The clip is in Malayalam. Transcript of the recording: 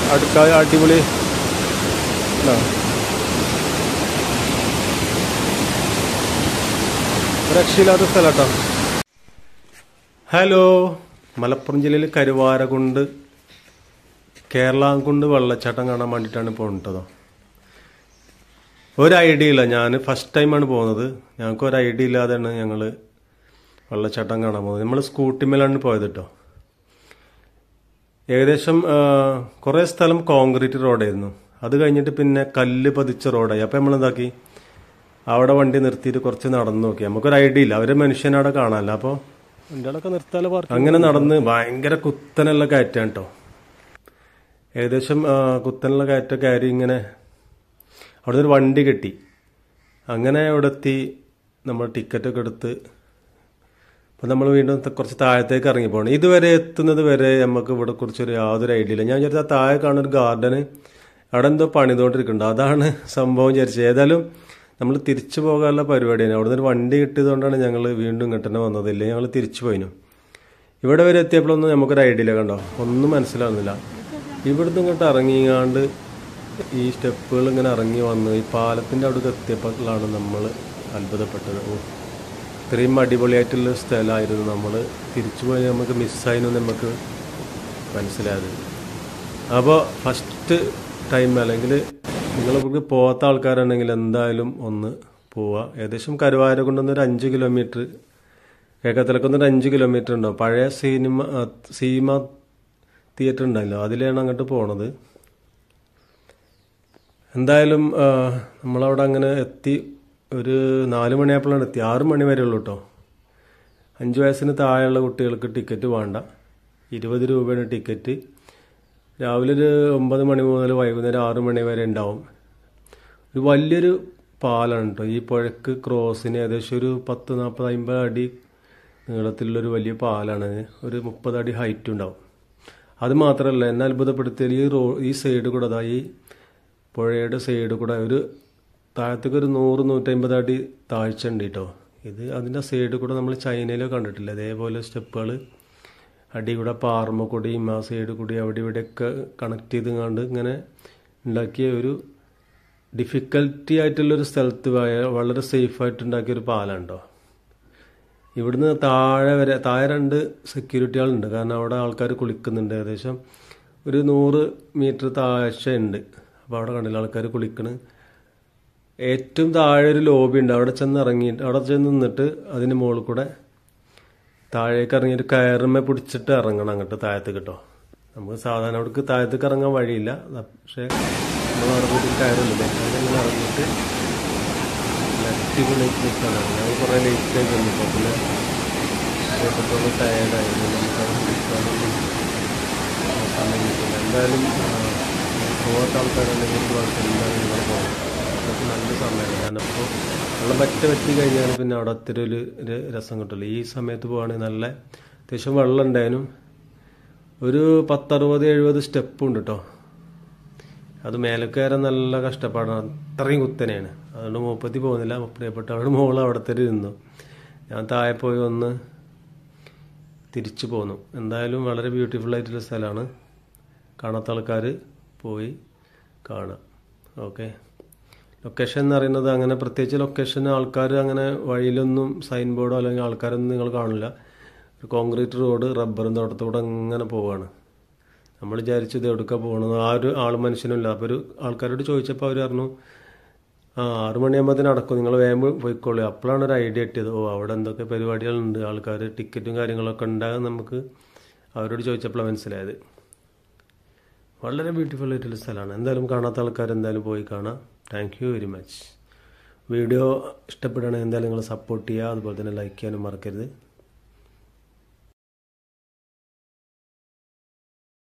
അടുക്ക അടിപൊളി ഇതാ. രക്ഷയില്ലാത്ത സ്ഥലം കേട്ടോ ഹലോ മലപ്പുറം ജില്ലയിൽ കരുവാരകുണ്ട് കേരളാംകുണ്ട് വെള്ളച്ചാട്ടം കാണാൻ വേണ്ടിയിട്ടാണ് പോകുന്നത് ഒരു ഐഡിയ ഇല്ല ഞാൻ ഫസ്റ്റ് ടൈമാണ് പോകുന്നത് ഞങ്ങൾക്ക് ഒരു ഐഡിയ ഇല്ലാതെയാണ് ഞങ്ങൾ വെള്ളച്ചാട്ടം കാണാൻ പോകുന്നത് നമ്മൾ സ്കൂട്ടിമേലാണ് പോയത് കേട്ടോ ഏകദേശം കുറേ സ്ഥലം കോൺക്രീറ്റ് റോഡായിരുന്നു അത് കഴിഞ്ഞിട്ട് പിന്നെ കല്ല് പതിച്ച റോഡായി അപ്പം നമ്മൾ എന്താക്കി അവിടെ വണ്ടി നിർത്തിയിട്ട് കുറച്ച് നടന്നു നോക്കി നമുക്കൊരു ഐഡിയ ഇല്ല അവരെ മനുഷ്യനവിടെ കാണാനല്ല അപ്പോൾ വണ്ടികളൊക്കെ നിർത്താലോ പാർക്ക് അങ്ങനെ നടന്ന് ഭയങ്കര കുത്തനുള്ള കയറ്റാണ് കേട്ടോ ഏകദേശം ആ, കുത്തനുള്ള കയറ്റ കയറി ഇങ്ങനെ അവിടെ ഒരു വണ്ടി കെട്ടി അങ്ങനെ അവിടെ എത്തി നമ്മൾ ടിക്കറ്റൊക്കെ എടുത്ത് അപ്പം നമ്മൾ വീണ്ടും ത- കുറച്ച് താഴത്തേക്ക് ഇറങ്ങി പോകണം ഇതുവരെ എത്തുന്നത് വരെ നമുക്ക് ഇവിടെ കുറിച്ചൊരു യാതൊരു ഐഡിയ ഇല്ല ഞാൻ വിചാരിച്ച ആ താഴെ കാണുന്ന ഒരു ഗാർഡന് അവിടെ എന്തോ പണിതുകൊണ്ടിരിക്കുന്നുണ്ട് അതാണ് സംഭവം വിചാരിച്ചത് ഏതായാലും നമ്മൾ തിരിച്ചു പോകാനുള്ള പരിപാടിയാണ് അവിടെ നിന്ന് ഒരു വണ്ടി കിട്ടിയതുകൊണ്ടാണ് ഞങ്ങൾ വീണ്ടും ഇങ്ങോട്ട് തന്നെ വന്നത് ഇല്ലെങ്കിൽ ഞങ്ങൾ തിരിച്ചു പോയിനു ഇവിടെ വരെ എത്തിയപ്പോഴൊന്നും നമുക്കൊരു ഐഡിയ ഇല്ല കണ്ടോ ഒന്നും മനസ്സിലാവുന്നില്ല ഇവിടുന്ന് ഇങ്ങോട്ട് ഇറങ്ങിയാണ്ട് ഈ സ്റ്റെപ്പുകൾ ഇങ്ങനെ ഇറങ്ങി വന്ന് ഈ പാലത്തിൻ്റെ അവിടേക്ക് എത്തിയപ്പോഴാണ് നമ്മൾ അത്ഭുതപ്പെട്ടത് ഓ ഇത്രയും അടിപൊളിയായിട്ടുള്ള സ്ഥലമായിരുന്നു നമ്മൾ തിരിച്ചു പോയി നമുക്ക് മിസ്സായിരുന്നു നമുക്ക് മനസ്സിലായത് അപ്പോൾ ഫസ്റ്റ് ടൈം അല്ലെങ്കിൽ നിങ്ങളിവിടെ പോകാത്ത ആൾക്കാരാണെങ്കിൽ എന്തായാലും ഒന്ന് പോവുക ഏകദേശം കരുവാര കൊണ്ടുവന്ന് ഒരു അഞ്ച് കിലോമീറ്റർ കേക്കത്തിലൊക്കെ ഒരു അഞ്ച് കിലോമീറ്റർ ഉണ്ടാവും പഴയ സിനിമ ആ, സീമ തിയേറ്റർ ഉണ്ടല്ലോ അതിലാണ് അങ്ങോട്ട് പോണത് എന്തായാലും ആ, നമ്മളവിടെ അങ്ങനെ എത്തി ഒരു നാല് മണിയായപ്പോഴാണ് എത്തി ആറ് മണി വരെ ഉള്ളൂ കേട്ടോ അഞ്ച് വയസ്സിന് താഴെയുള്ള കുട്ടികൾക്ക് ടിക്കറ്റ് വേണ്ട ഇരുപത് രൂപയാണ് ടിക്കറ്റ് രാവിലെ ഒരു ഒമ്പത് മണി മുതൽ വൈകുന്നേരം ആറ് മണി വരെ ഉണ്ടാവും ഒരു വലിയൊരു പാലാണ് കേട്ടോ ഈ പുഴക്ക് ക്രോസിന് ഏകദേശം ഒരു പത്ത് നാൽപ്പത് അമ്പത് അടി നീളത്തിലുള്ളൊരു വലിയ പാലാണ് ഒരു മുപ്പത് അടി ഹൈറ്റ് ഉണ്ടാവും അത് മാത്രമല്ല എന്നെ അത്ഭുതപ്പെടുത്തിയാൽ ഈ റോ ഈ സൈഡ് കൂടെ അതാ ഈ പുഴയുടെ സൈഡ് കൂടെ ഒരു താഴത്തേക്ക് ഒരു നൂറ് നൂറ്റമ്പത് അടി താഴ്ച ഉണ്ട് കേട്ടോ ഇത് അതിൻ്റെ സൈഡ് കൂടെ നമ്മൾ ചൈനയിലോ കണ്ടിട്ടില്ല അതേപോലെ സ്റ്റെപ്പുകൾ അടി കൂടെ പാറമ കൂടിയും ആ സൈഡ് കൂടി അവിടെ ഇവിടെയൊക്കെ കണക്ട് ചെയ്ത് കണ്ട് ഇങ്ങനെ ഉണ്ടാക്കിയ ഒരു ഡിഫിക്കൽട്ടി ആയിട്ടുള്ളൊരു സ്ഥലത്ത് വയ- വളരെ സേഫായിട്ട് ഉണ്ടാക്കിയ ഒരു പാലാണ് കേട്ടോ ഇവിടുന്ന് താഴെ വരെ താഴെ രണ്ട് സെക്യൂരിറ്റികളുണ്ട് കാരണം അവിടെ ആൾക്കാർ കുളിക്കുന്നുണ്ട് ഏകദേശം ഒരു നൂറ് മീറ്റർ താഴ്ച ഉണ്ട് അപ്പോൾ അവിടെ കണ്ടില്ല ആൾക്കാർ കുളിക്കണ് ഏറ്റവും താഴെ ഒരു ലോബി ഉണ്ട് അവിടെ ചെന്ന് ഇറങ്ങിയിട്ട് അവിടെ ചെന്ന് നിന്നിട്ട് അതിന് മുകളിൽ കൂടെ താഴേക്ക് ഇറങ്ങിയിട്ട് കയറുമ്മ പിടിച്ചിട്ട് ഇറങ്ങണം അങ്ങോട്ട് താഴത്ത് കേട്ടോ നമുക്ക് സാധാരണ അവിടേക്ക് താഴത്തേക്ക് ഇറങ്ങാൻ വഴിയില്ല പക്ഷേ നമ്മൾ അവിടെ പോയിട്ട് കയറില്ല അതിങ്ങനെ ഇറങ്ങിയിട്ട് അടിപൊളിയായിട്ട് സ്ഥലമാണ് ഞങ്ങൾ കുറേ ലേറ്റ് ആയി വന്നപ്പോൾ പിന്നെ അതേപോലെ ടയേർഡായി നമുക്ക് അവിടെ നിൽക്കാനൊന്നും സമയം കിട്ടില്ല എന്തായാലും ആ, പോകാത്ത ആൾക്കാരുണ്ടെങ്കിൽ ഒരു പ്രാവശ്യം എന്തായാലും നിങ്ങൾ പോകണം അതൊക്കെ നല്ല സമയമാണ് ഞാനപ്പോൾ വെള്ളം പറ്റ പറ്റി കഴിഞ്ഞാൽ പിന്നെ അവിടെ അത്ര ഒരു ഒരു രസം കിട്ടില്ല ഈ സമയത്ത് പോവുകയാണെങ്കിൽ നല്ല അത്യാവശ്യം വെള്ളം ഉണ്ടായാലും ഒരു പത്തറുപത് എഴുപത് സ്റ്റെപ്പ് ഉണ്ട് കേട്ടോ അത് മേലെ കയറാൻ നല്ല കഷ്ടപ്പാടാണ് അത്രയും കുത്തനെയാണ് അതുകൊണ്ട് മൂപ്പത്തി പോകുന്നില്ല പ്രിയപ്പെട്ട അവിടെ മോള് അവിടെ തന്നെ ഇരുന്നു ഞാൻ താഴെ പോയി ഒന്ന് തിരിച്ചു പോന്നു എന്തായാലും വളരെ ബ്യൂട്ടിഫുൾ ആയിട്ടുള്ള സ്ഥലമാണ് കാണാത്ത ആൾക്കാർ പോയി കാണാം ഓക്കെ ലൊക്കേഷൻ എന്ന് പറയുന്നത് അങ്ങനെ പ്രത്യേകിച്ച് ലൊക്കേഷൻ ആൾക്കാർ അങ്ങനെ വഴിയിലൊന്നും സൈൻ ബോർഡോ അല്ലെങ്കിൽ ആൾക്കാരൊന്നും നിങ്ങൾ കാണില്ല ഒരു കോൺക്രീറ്റ് റോഡ് റബ്ബറും തോട്ടത്തൂടെ അങ്ങനെ പോവാണ് നമ്മൾ വിചാരിച്ചു ഇത് എവിടേക്കാണ് പോകണത് ആ ഒരു ആൾ മനുഷ്യനില്ല അപ്പോൾ ഒരു ആൾക്കാരോട് ചോദിച്ചപ്പോൾ അവർ പറഞ്ഞു ആ ആറ് മണിയാകുമ്പോഴത്തേന് നടക്കും നിങ്ങൾ വേഗം പോയിക്കോളൂ അപ്പോഴാണ് ഒരു ഐഡിയ കിട്ടിയത് ഓ അവിടെ എന്തൊക്കെ പരിപാടികളുണ്ട് ആൾക്കാർ ടിക്കറ്റും കാര്യങ്ങളൊക്കെ ഉണ്ടാകാൻ നമുക്ക് അവരോട് ചോദിച്ചപ്പോഴാണ് മനസ്സിലായത് വളരെ ബ്യൂട്ടിഫുൾ ആയിട്ടുള്ള സ്ഥലമാണ് എന്തായാലും കാണാത്ത ആൾക്കാർ എന്തായാലും പോയി കാണാം thank you very much video ഇഷ്ടപ്പെടുകയാണെങ്കിൽ എന്തായാലും നിങ്ങൾ സപ്പോർട്ട് ചെയ്യുക അതുപോലെ തന്നെ ലൈക്ക് ചെയ്യാനും മറക്കരുത്